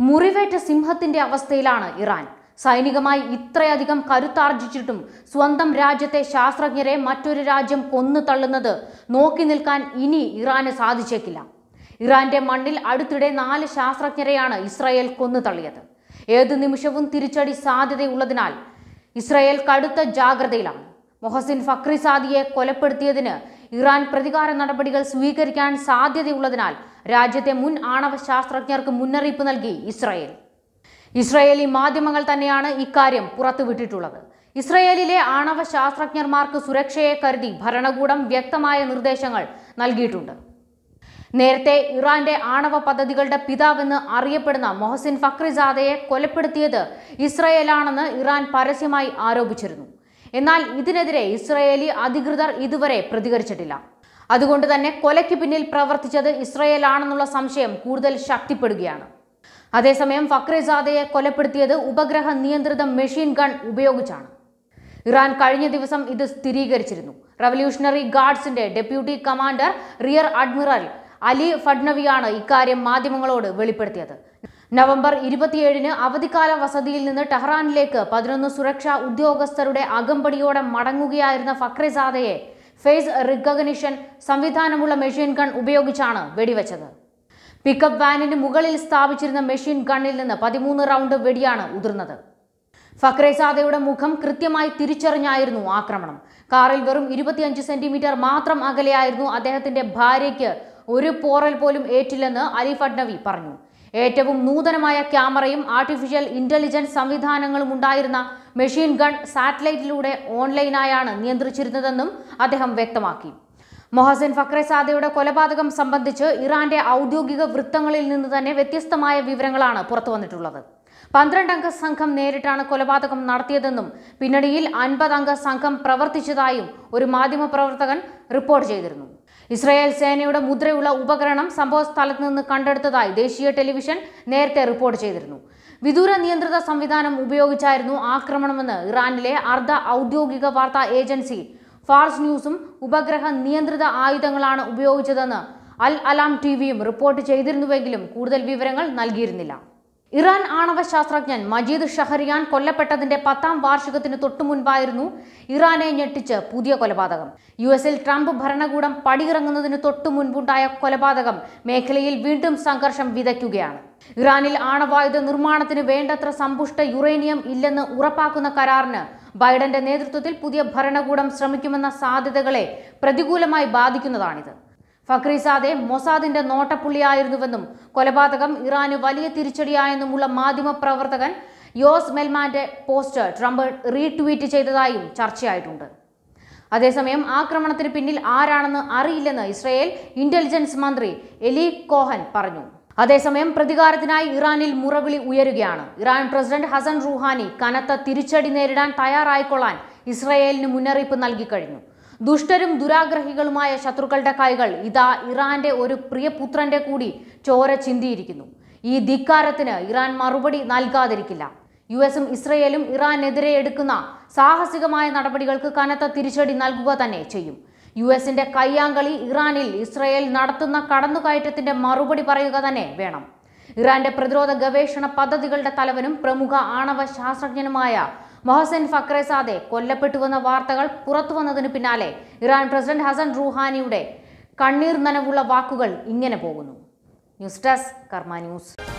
മുറിവേറ്റ സിംഹത്തിന്റെ അവസ്ഥയിലാണ് ഇറാൻ സൈനികമായി ഇത്രയധികം കരുത്താർജിച്ചിട്ടും സ്വന്തം രാജ്യത്തെ ശാസ്ത്രജ്ഞരെ മറ്റൊരു രാജ്യം കൊന്നു തള്ളുന്നത് നോക്കി നിൽക്കാൻ ഇനി ഇറാന് സാധിച്ചേക്കില്ല ഇറാന്റെ മണ്ണിൽ അടുത്തിടെ നാല് ശാസ്ത്രജ്ഞരെയാണ് ഇസ്രായേൽ കൊന്നു തള്ളിയത് ഏതു നിമിഷവും തിരിച്ചടി സാധ്യതയുള്ളതിനാൽ ഇസ്രായേൽ കടുത്ത ജാഗ്രതയിലാണ് മൊഹസിൻ ഫക്രിസാദിയെ കൊലപ്പെടുത്തിയതിന് ഇറാൻ പ്രതികാര നടപടികൾ സ്വീകരിക്കാൻ സാധ്യതയുള്ളതിനാൽ രാജ്യത്തെ മുൻ ആണവ ശാസ്ത്രജ്ഞർക്ക് മുന്നറിയിപ്പ് നൽകി ഇസ്രായേൽ ഇസ്രയേലി മാധ്യമങ്ങൾ തന്നെയാണ് ഇക്കാര്യം പുറത്തുവിട്ടിട്ടുള്ളത് ഇസ്രയേലിലെ ആണവ ശാസ്ത്രജ്ഞന്മാർക്ക് സുരക്ഷയെ കരുതി ഭരണകൂടം വ്യക്തമായ നിർദ്ദേശങ്ങൾ നൽകിയിട്ടുണ്ട് നേരത്തെ ഇറാന്റെ ആണവ പദ്ധതികളുടെ പിതാവെന്ന് അറിയപ്പെടുന്ന മൊഹസിൻ ഫക്രിസാദയെ കൊലപ്പെടുത്തിയത് ഇസ്രയേലാണെന്ന് ഇറാൻ പരസ്യമായി ആരോപിച്ചിരുന്നു എന്നാൽ ഇതിനെതിരെ ഇസ്രയേലി അധികൃതർ ഇതുവരെ പ്രതികരിച്ചിട്ടില്ല അതുകൊണ്ട് തന്നെ കൊലയ്ക്ക് പിന്നിൽ പ്രവർത്തിച്ചത് ഇസ്രയേലാണെന്നുള്ള സംശയം കൂടുതൽ ശക്തിപ്പെടുകയാണ് അതേസമയം ഫക്രിസാദയെ കൊലപ്പെടുത്തിയത് ഉപഗ്രഹ നിയന്ത്രിത മെഷീൻ ഗൺ ഉപയോഗിച്ചാണ് ഇറാൻ കഴിഞ്ഞ ദിവസം ഇത് സ്ഥിരീകരിച്ചിരുന്നു റവല്യൂഷണറി ഗാർഡ്സിന്റെ deputy commander rear admiral Ali ഫഡ്നവിയാണ് ഇക്കാര്യം മാധ്യമങ്ങളോട് വെളിപ്പെടുത്തിയത് നവംബർ ഇരുപത്തിയേഴിന് അവധിക്കാല വസതിയിൽ നിന്ന് ടെഹ്റാനിലേക്ക് പതിനൊന്ന് സുരക്ഷാ ഉദ്യോഗസ്ഥരുടെ അകമ്പടിയോടെ മടങ്ങുകയായിരുന്ന ഫക്രിസാദയെ ഫേസ് റിക്കഗ്നിഷൻ സംവിധാനമുള്ള മെഷീൻ ഗൺ ഉപയോഗിച്ചാണ് വെടിവെച്ചത് പിക്കപ്പ് വാനിന് മുകളിൽ സ്ഥാപിച്ചിരുന്ന മെഷീൻ ഗണ്ണിൽ നിന്ന് പതിമൂന്ന് റൗണ്ട് വെടിയാണ് ഉതിർന്നത് ഫക്രേസാദയുടെ മുഖം കൃത്യമായി തിരിച്ചറിഞ്ഞായിരുന്നു ആക്രമണം കാറിൽ വെറും ഇരുപത്തിയഞ്ച് സെന്റിമീറ്റർ മാത്രം അകലെയായിരുന്നു അദ്ദേഹത്തിന്റെ ഭാര്യയ്ക്ക് ഒരു പോറൽ പോലും ഏറ്റില്ലെന്ന് അലി ഫഡ്നവി പറഞ്ഞു ഏറ്റവും നൂതനമായ ക്യാമറയും ആർട്ടിഫിഷ്യൽ ഇന്റലിജൻസ് സംവിധാനങ്ങളും ഉണ്ടായിരുന്ന മെഷീൻ ഗൺ സാറ്റലൈറ്റിലൂടെ ഓൺലൈനായാണ് നിയന്ത്രിച്ചിരുന്നതെന്നും അദ്ദേഹം വ്യക്തമാക്കി മൊഹസിൻ ഫക്രസാദയുടെ കൊലപാതകം സംബന്ധിച്ച് ഇറാന്റെ ഔദ്യോഗിക വൃത്തങ്ങളിൽ നിന്ന് തന്നെ വ്യത്യസ്തമായ വിവരങ്ങളാണ് പുറത്തുവന്നിട്ടുള്ളത് പന്ത്രണ്ടംഗ സംഘം നേരിട്ടാണ് കൊലപാതകം നടത്തിയതെന്നും പിന്നണിയിൽ അൻപതംഗ സംഘം പ്രവർത്തിച്ചതായും ഒരു മാധ്യമപ്രവർത്തകൻ റിപ്പോർട്ട് ചെയ്തിരുന്നു ഇസ്രായേൽ സേനയുടെ മുദ്രയുള്ള ഉപകരണം സംഭവ സ്ഥലത്ത് നിന്ന് കണ്ടെടുത്തതായി ദേശീയ ടെലിവിഷൻ നേരത്തെ റിപ്പോർട്ട് ചെയ്തിരുന്നു വിദൂര നിയന്ത്രിത സംവിധാനം ഉപയോഗിച്ചായിരുന്നു ആക്രമണമെന്ന് ഇറാനിലെ അർദ്ധ ഔദ്യോഗിക വാർത്താ ഏജൻസി ഫാർസ് ന്യൂസും ഉപഗ്രഹ നിയന്ത്രിത ആയുധങ്ങളാണ് ഉപയോഗിച്ചതെന്ന് അൽ അലാം ടിവിയും റിപ്പോർട്ട് ചെയ്തിരുന്നുവെങ്കിലും കൂടുതൽ വിവരങ്ങൾ നൽകിയിരുന്നില്ല ഇറാൻ ആണവ ശാസ്ത്രജ്ഞൻ മജീദ് ഷഹറിയാൻ കൊല്ലപ്പെട്ടതിന്റെ പത്താം വാർഷികത്തിന് തൊട്ടു മുൻപായിരുന്നു ഇറാനെ ഞെട്ടിച്ച് പുതിയ കൊലപാതകം യു എസിൽ ട്രംപ് ഭരണകൂടം പടിയിറങ്ങുന്നതിന് തൊട്ടു മുൻപുണ്ടായ കൊലപാതകം മേഖലയിൽ വീണ്ടും സംഘർഷം വിതയ്ക്കുകയാണ് ഇറാനിൽ ആണവായുധ നിർമ്മാണത്തിന് വേണ്ടത്ര സമ്പുഷ്ട യുറേനിയം ഇല്ലെന്ന് ഉറപ്പാക്കുന്ന കരാറിന് ബൈഡന്റെ നേതൃത്വത്തിൽ പുതിയ ഭരണകൂടം ശ്രമിക്കുമെന്ന സാധ്യതകളെ പ്രതികൂലമായി ബാധിക്കുന്നതാണിത് ഫക്രീസാദെ മൊസാദിന്റെ നോട്ടപ്പുള്ളിയായിരുന്നുവെന്നും കൊലപാതകം ഇറാന് വലിയ തിരിച്ചടിയായെന്നുമുള്ള മാധ്യമ പ്രവർത്തകൻ യോസ് മെൽമാന്റെ പോസ്റ്റ് ട്രംപ് റീട്വീറ്റ് ചെയ്തതായും ചർച്ചയായിട്ടുണ്ട് അതേസമയം ആക്രമണത്തിന് പിന്നിൽ ആരാണെന്ന് അറിയില്ലെന്ന് ഇസ്രയേൽ ഇന്റലിജൻസ് മന്ത്രി എലി കോഹൻ പറഞ്ഞു അതേസമയം പ്രതികാരത്തിനായി ഇറാനിൽ മുറവിളി ഉയരുകയാണ് ഇറാൻ പ്രസിഡന്റ് ഹസൻ റൂഹാനി കനത്ത തിരിച്ചടി നേരിടാൻ തയ്യാറായിക്കൊള്ളാൻ ഇസ്രയേലിന് മുന്നറിയിപ്പ് നൽകിക്കഴിഞ്ഞു ദുഷ്ടരും ദുരാഗ്രഹികളുമായ ശത്രുക്കളുടെ കൈകൾ ഇതാ ഇറാന്റെ ഒരു പ്രിയപുത്രന്റെ കൂടി ചോര ചിന്തിയിരിക്കുന്നു ഈ ധിക്കാരത്തിന് ഇറാൻ മറുപടി നൽകാതിരിക്കില്ല യു എസും ഇസ്രയേലും ഇറാനെതിരെ എടുക്കുന്ന സാഹസികമായ നടപടികൾക്ക് കനത്ത തിരിച്ചടി നൽകുക തന്നെ ചെയ്യും യു എസിന്റെ കയ്യാങ്കളി ഇറാനിൽ ഇസ്രയേൽ നടത്തുന്ന കടന്നുകയറ്റത്തിന്റെ മറുപടി പറയുക തന്നെ വേണം ഇറാന്റെ പ്രതിരോധ ഗവേഷണ പദ്ധതികളുടെ തലവനും പ്രമുഖ ആണവ ശാസ്ത്രജ്ഞനുമായ മൊഹസൻ ഫക്രസാദെ കൊല്ലപ്പെട്ടുവെന്ന വാർത്തകൾ പുറത്തുവന്നതിന് പിന്നാലെ ഇറാൻ പ്രസിഡന്റ് ഹസൻ റൂഹാനിയുടെ കണ്ണീർ നനവുള്ള വാക്കുകൾ ഇങ്ങനെ പോകുന്നു ന്യൂസ് ഡെസ്ക് കർമ്മ ന്യൂസ്